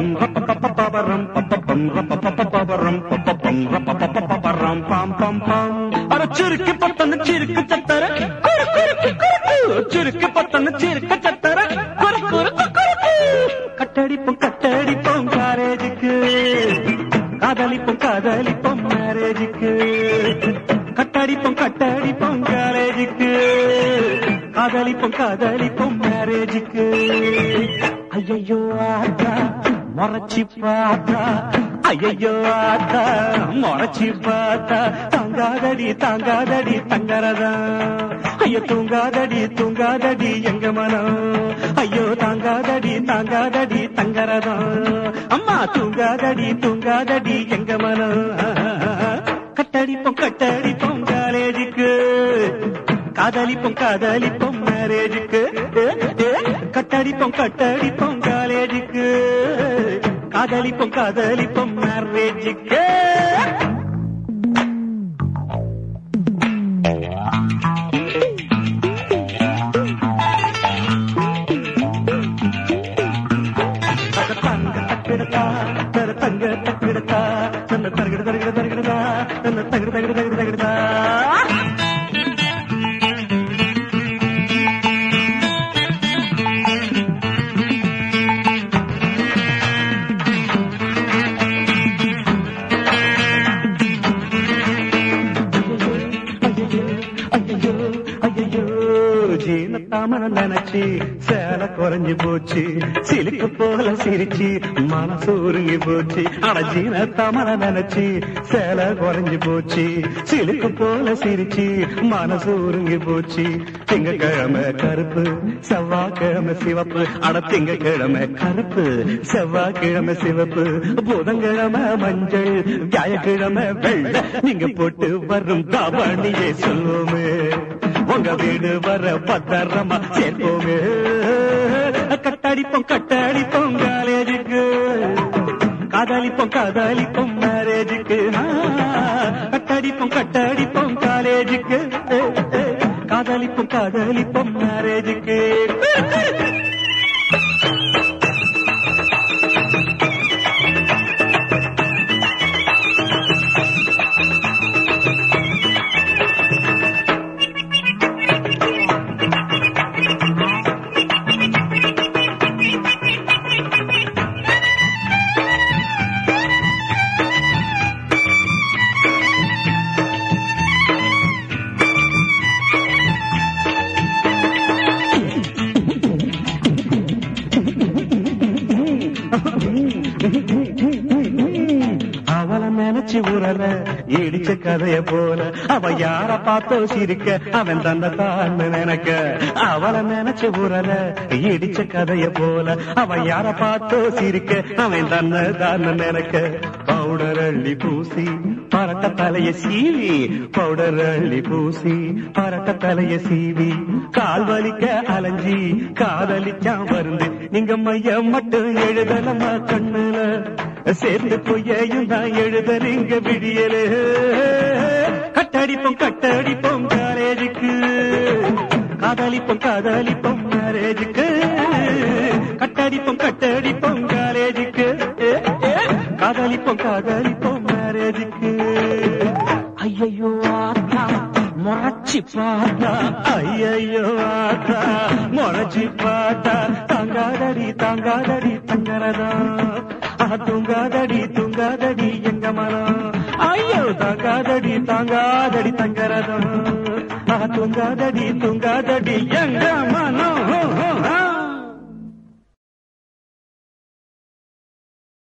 பப்பம் ரப்பப்பப்பபரம் பப்பம் ரப்பப்பப்பபரம் பப்பம் ரப்பப்பப்பபரம் பாம் பாம் பாம் அட சிறுக்கு பத்தன சிறுக்கு சத்தர குறு குறுக்கு குறுக்கு சிறுக்கு பத்தன சிறுக்கு சத்தர குறு குறுக்கு குறுக்கு கட்டடிப்போம் கட்டடிப்போம் காரேஜுக்கு காதலிப்போம் காதலிப்போம் மேரேஜுக்கு கட்டடிப்போம் கட்டடிப்போம் காலேஜுக்கு காதலிப்போம் காதலிப்போம் மேரேஜுக்கு ஐயோ ஆத்தா முறைச்சி பார்த்தா ஐயோ ஆத்தா முறைச்சி பார்த்தா தாங்காதடி தாங்காதடி தங்கரதா ஐயோ தூங்காதடி தூங்காதடி எங்க மனம் ஐயோ தாங்காதடி தாங்காதடி தங்கரதா அம்மா தூங்காதடி தூங்காதடி எங்க மனம் கட்டடிப்போம் கட்டடிப்போம் காலேஜுக்கு காதலிப்போம் காதலிப்போம் மேரேஜுக்கு கட்டடிப்போம் கட்டடிப்போம் காலேஜுக்கு காதலிப்போம் காதலிப்போம் மேரேஜுக்கு தங்க தக்கிடத்தா தர தங்க தக்கிடத்தா தன்ன தரகிட தரகிட தரகிடதா தன்ன தகிட தகிட தகிட தகிடதா ஐயோ ஐயோ ஜீனத்தாமன நினைச்சு சேலை குறைஞ்சு போச்சு சிலுக்கு போல சிரிச்சு மனசு உருங்கி போச்சு அட ஜீனத்தாமன நினைச்சு சேலை குறைஞ்சு போச்சு சிலுக்கு போல சிரிச்சு மனசு உருங்கி போச்சு திங்கக்கிழமை கருப்பு செவ்வாய்க்கிழமை சிவப்பு அட திங்கக்கிழமை கருப்பு செவ்வாய்க்கிழமை சிவப்பு புதன்கிழமை மஞ்சள் வியாழக்கிழமை வெள்ளை நீங்க போட்டு வரும் தாவணியை சொல்லுவோமே உங்க வீடு வர பத்திரமா சேர்ப்போமே கட்டடிப்போம் கட்டடிப்போம் காலேஜுக்கு காதலிப்போம் காதலிப்போம் மேரேஜுக்கு கட்டடிப்போம் கட்டடிப்போம் காலேஜுக்கு காதலிப்போம் காதலிப்போம் மேரேஜுக்கு அவளை நினைச்சு உரல இடிச்ச கதைய போல அவ யார பார்த்தோ சிரிக்க அவன் தன்னை தான் நினைக்க அவளை நினைச்சு உரல இடிச்ச கதைய போல அவ யார பார்த்தோ சிரிக்க அவன் தன்னை தான் நினைக்க பவுடர் அள்ளி பூசி பரட்ட தலைய சீவி பவுடர் அள்ளி பூசி பரட்ட தலைய சீவி கால் வலிக்க அலைஞ்சி காதலிச்சான் வருந்து நீங்க மையம் மட்டும் எழுதலமா கண்ணுல சேர்ந்து பொய்யையும் தான் எழுதறீங்க விடியலே கட்டடிப்போம் கட்டடிப்போம் காலேஜுக்கு காதலிப்போம் காதலிப்போம் மேரேஜுக்கு கட்டடிப்போம் கட்டடிப்போம் காலேஜுக்கு காதலிப்போம் காதலிப்போம் மேரேஜுக்கு ஐயோ ஆத்தா முறைச்சி பார்த்தா ஐயோ ஆத்தா முறைச்சி பார்த்தா தாங்காதடி தாங்காதடி தங்கரதா ஆ, தூங்காதடி தூங்காதடி எங்க மனம் ஐயோ தாங்காதடி தாங்காதடி தங்கரதா ஆ, தூங்காதடி தூங்காதடி எங்க மனம்